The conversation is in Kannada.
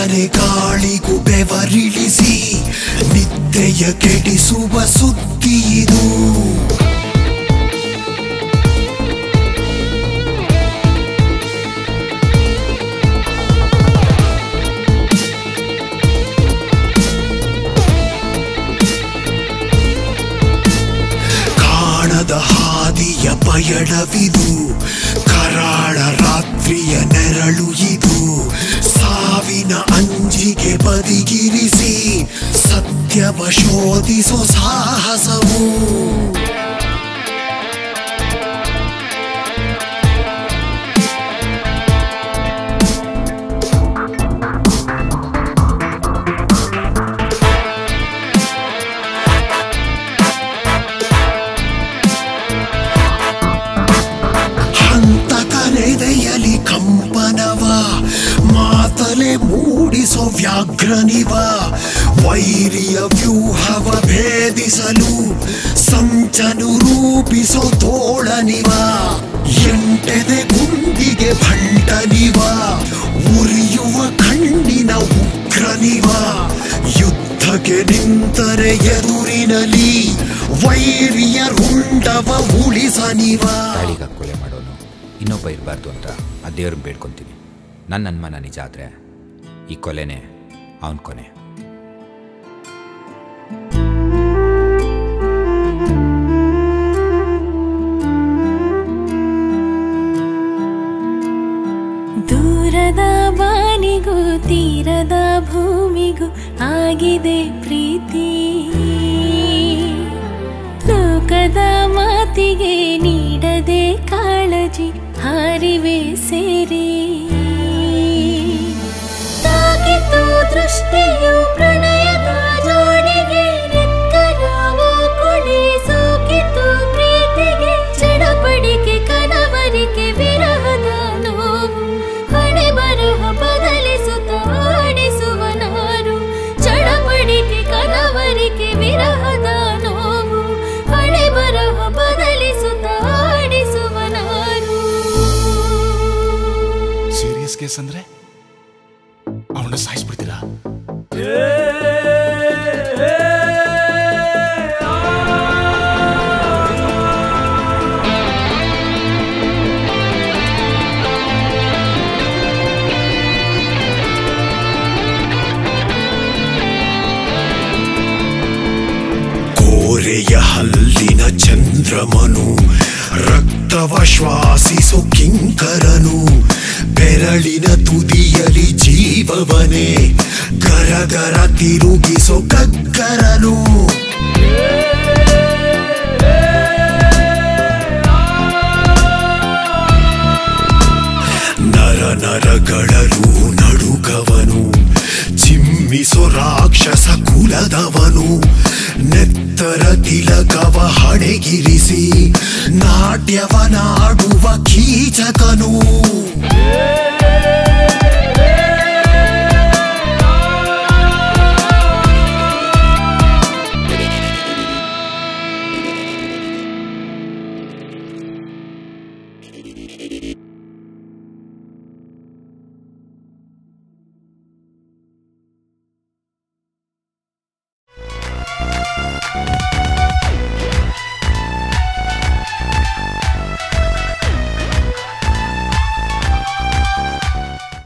ಮನೆ ಗಾಳಿಗೂ ಬೆವರಿಳಿಸಿ ನಿದ್ದೆಯ ಕೆಡಿಸುವ ಸುದ್ದಿ ಇದು ಕಾಣದ ಹಾದಿಯ ಪಯಣವಿದು ಕರಾಳ ರಾತ್ರಿಯ ನೆರಳು ಇದು ಸಾವಿನ ಅಂಜಿಗೆ ಬದಿಗಿರಿಸಿ ಸತ್ಯವ ಶೋಧಿಸೋ ಸಾಹಸವು ಹಂತಕನೆದೆಯಲಿ ಕಂಪನವ ಮಾತಲೆ ಮೂಡಿಸೋ ವ್ಯಾಘ್ರನಿವ ವೈರಿಯ ವ್ಯೂಹವ ಭೇದಿಸಲು ಸಂಚನು ರೂಪಿಸೋ ತೋಳನಿವ ಎಂಟೆದೆ ಗುಂಡಿಗೆ ಭಂಟನಿವ ಉರಿಯುವ ಕಣ್ಣಿನ ಉಗ್ರನಿವ ಯುದ್ಧಕ್ಕೆ ನಿಂತರೆ ಎದುರಿನಲಿ ವೈರಿಯ ರುಂಡವ ಉಳಿಸನಿವ ತಾಳಿಗ ಕೊಲೆ ಮಾಡೋನು ಇನ್ನೊಬ್ಬ ಇರಬಾರ್ದು ಅಂತ ಆ ದೇವ್ರನ್ನ ಬೇಡ್ಕೊತೀನಿ ನನ್ನ ಅನುಮಾನ ನಿಜ ಆದರೆ ಈ ಕೊಲೆನೇ ಅವನ ಕೊನೆ ದೂರದ ಬಾನಿಗೂ ತೀರದ ಭೂಮಿಗೂ ಆಗಿದೆ ಪ್ರೀತಿ ಲೋಕದ ಮಾತಿಗೆ ನೀಡದೆ ಕಾಳಜಿ ಹಾರಿವೆ ಸೇರಿ ತಾಗಿತು ದೃಷ್ಟಿಯು ಪ್ರಣಯದ ಜೋಡಿಗೆ ನೆತ್ತರಾವ ಕೊಡಿ ಸೋಕಿತು ಪ್ರೀತಿಗೆ ಚಡಪಡಿಕೆ ಕನವರಿಕೆ ವಿರಹದ ನೋವು ಹಣೆ ಬರಹ ಬದಲಿಸುತ್ತ ಆಡಿಸುವ ನಾರು ಚಡಪಡಿಕೆ ಕನವರಿಕೆ ವಿರಹದ ನೋವು ಹಣೆ ಬರಹ ಬದಲಿಸುತ್ತ ಆಡಿಸುವ ನಾರು ಸೀರಿಯಸ್ ಕೇಸ್ ಅಂದ್ರೆ ಅವನ ಸಾಯಿಸ್ಬಿಡ್ತೀರಾ ಕೋರೆಯ ಹಲ್ಲಿನ ಚಂದ್ರಮನು ರಕ್ತವ ಶ್ವಾಸಿಸೋ ಕಿಂಕರನು ಬೆರಳಿನ ತುದಿಯಲಿ ಜೀವವನೇ ಗರಗರ ತಿರುಗಿಸೋ ಕಕ್ಕರನು ನರ ನರಗಳರು ನಡುಗವನು ಚಿಮ್ಮಿಸೋ ರಾಕ್ಷಸ ಕುಲದವನು ನೆತ್ತರ ತಿಲಕವ ಹಣೆಗಿರಿಸಿ ನಾಟ್ಯವನಾಡುವ ಕೀಚಕ